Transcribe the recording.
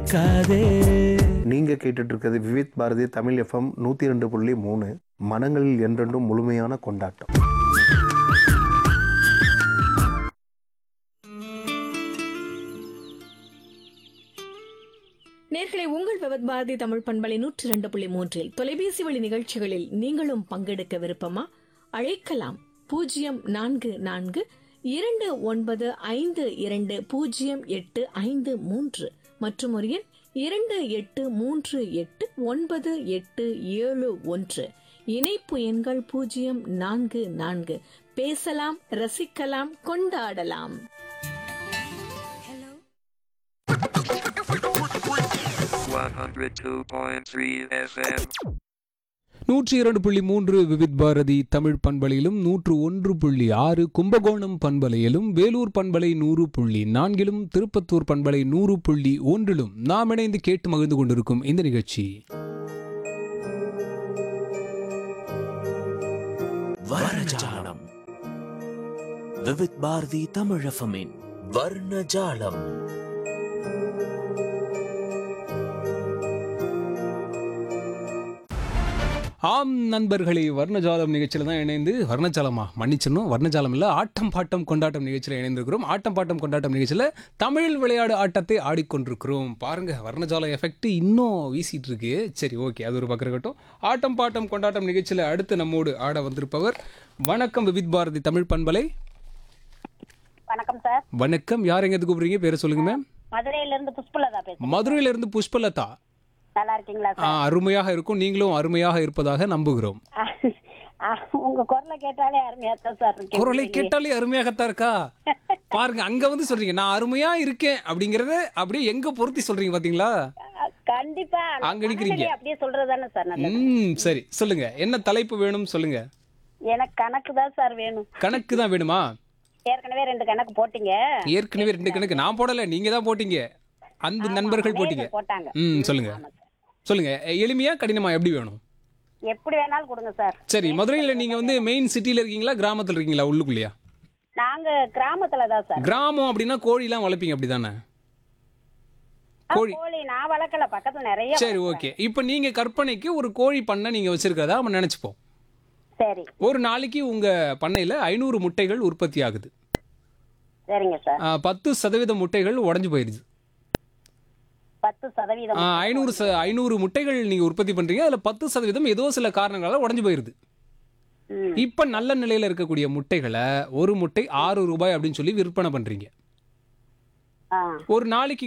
மறக்காதே நீங்க கேட்டுட்டு இருக்கிறது விவித் பாரதி தமிழ் எஃப்எம் நூத்தி ரெண்டு புள்ளி மூணு மனங்களில் என்றென்றும் முழுமையான கொண்டாட்டம் நேர்களை உங்கள் விவத் பாரதி தமிழ் பண்பலை நூற்றி இரண்டு புள்ளி மூன்றில் தொலைபேசி வழி நிகழ்ச்சிகளில் நீங்களும் பங்கெடுக்க விருப்பமா அழைக்கலாம் பூஜ்ஜியம் நான்கு நான்கு இரண்டு ஒன்பது ஐந்து இரண்டு பூஜ்ஜியம் எட்டு ஐந்து மூன்று மற்றும் ஒரு எண் இரண்டு எட்டு மூன்று எட்டு ஒன்பது எட்டு ஏழு ஒன்று இணைப்பு எண்கள் பூஜ்ஜியம் நான்கு நான்கு பேசலாம் ரசிக்கலாம் கொண்டாடலாம் 102.3 FM. நூற்றி இரண்டு புள்ளி மூன்று விவித் பாரதி தமிழ் பண்பலையிலும் நூற்று ஒன்று புள்ளி ஆறு கும்பகோணம் பண்பலையிலும் வேலூர் பண்பலை நூறு புள்ளி நான்கிலும் திருப்பத்தூர் பண்பலை நூறு புள்ளி ஒன்றிலும் நாம் இணைந்து கேட்டு மகிழ்ந்து கொண்டிருக்கும் இந்த நிகழ்ச்சி வர்ணஜாலம் விவித் பாரதி தமிழஃபமின் வர்ணஜாலம் ஆம் நண்பர்களே வர்ணஜாலம் நிகழ்ச்சியில் தான் இணைந்து வர்ணஜாலமா மன்னிச்சிடணும் வர்ணஜாலம் இல்லை ஆட்டம் பாட்டம் கொண்டாட்டம் நிகழ்ச்சியில் இணைந்திருக்கிறோம் ஆட்டம் பாட்டம் கொண்டாட்டம் நிகழ்ச்சியில் தமிழ் விளையாடு ஆட்டத்தை ஆடிக்கொண்டிருக்கிறோம் பாருங்க வர்ணஜால எஃபெக்ட் இன்னும் வீசிட்டு இருக்கு சரி ஓகே அது ஒரு பக்கம் இருக்கட்டும் ஆட்டம் பாட்டம் கொண்டாட்டம் நிகழ்ச்சியில் அடுத்து நம்மோடு ஆட வந்திருப்பவர் வணக்கம் விவித் பாரதி தமிழ் பண்பலை வணக்கம் சார் வணக்கம் யார் எங்க கூப்பிடுறீங்க பேரை சொல்லுங்க மேம் மதுரையில இருந்து புஷ்பலதா பேசுறேன் மதுரையில இருந்து புஷ்பலதா நல்லா இருக்கீங்களா ஆ, அருமையாக இருக்கும் நீங்களும் அருமையாக இருப்பதாக நம்புகிறோம் சார் ஆ, உங்க குரலை கேட்டாலே அருமையா தான் சார் இருக்கு குரலை கேட்டாலே அருமையாகத்தான் இருக்கா பாருங்க அங்க வந்து சொல்றீங்க நான் அருமையா இருக்கேன் அப்படிங்கறத அப்படியே எங்க பொருத்தி சொல்றீங்க பாத்தீங்களா கண்டிப்பா அங்க நிக்கிறீங்க. மனதிலே அப்படியே சொல்றதுதானே சார் நல்லது ம் சரி சொல்லுங்க என்ன தலைப்பு வேணும் சொல்லுங்க எனக்கு கணக்கு தான் சார் வேணும் கணக்கு தான் வேணுமா ஏற்கனவே ரெண்டு கணக்கு போட்டீங்க ஏற்கனவே ரெண்டு கணக்கு நான் போடல நீங்க தான் போட்டீங்க அந்த நண்பர்கள் போட்டீங்க நேயர்கள் போட்டாங்க ம் சொல்லுங்க ஆமா சார். சொல்லுங்க எளிமையா கடினமா எப்படி வேணும் எப்படி வேணாலும் கொடுங்க சார் சரி மதுரையில நீங்க வந்து மெயின் சிட்டில இருக்கீங்களா கிராமத்துல இருக்கீங்களா உள்ளுக்குள்ளயா நாங்க கிராமத்துல தான் சார் கிராமம் அப்படின்னா கோழிலாம் வளர்ப்பீங்க அப்படிதானே ஆ, கோழி கோழி நான் வளர்க்கல பக்கத்துல நிறைய சரி ஓகே இப்போ நீங்க கற்பனைக்கு ஒரு கோழி பண்ணை நீங்க வச்சிருக்கிறதா நம்ம நினைச்சுப்போம் சரி ஒரு நாளைக்கு உங்க பண்ணையில ஐநூறு முட்டைகள் உற்பத்தி ஆகுது சரிங்க சார் ஆ, பத்து சதவீத முட்டைகள் உடஞ்சு போயிருது பத்து சதவீதம் ஆ, ஐநூறு ச- ஐநூறு முட்டைகள் நீங்க உற்பத்தி பண்றீங்க அதுல பத்து சதவீதம் ஏதோ சில காரணங்களால உடஞ்சு போயிருது ம். இப்ப நல்ல நிலையில இருக்கக்கூடிய முட்டைகளை ஒரு முட்டை ஆறு ரூபாய் அப்படின்னு சொல்லி விற்பனை பண்றீங்க ஆ ஒரு நாளைக்கு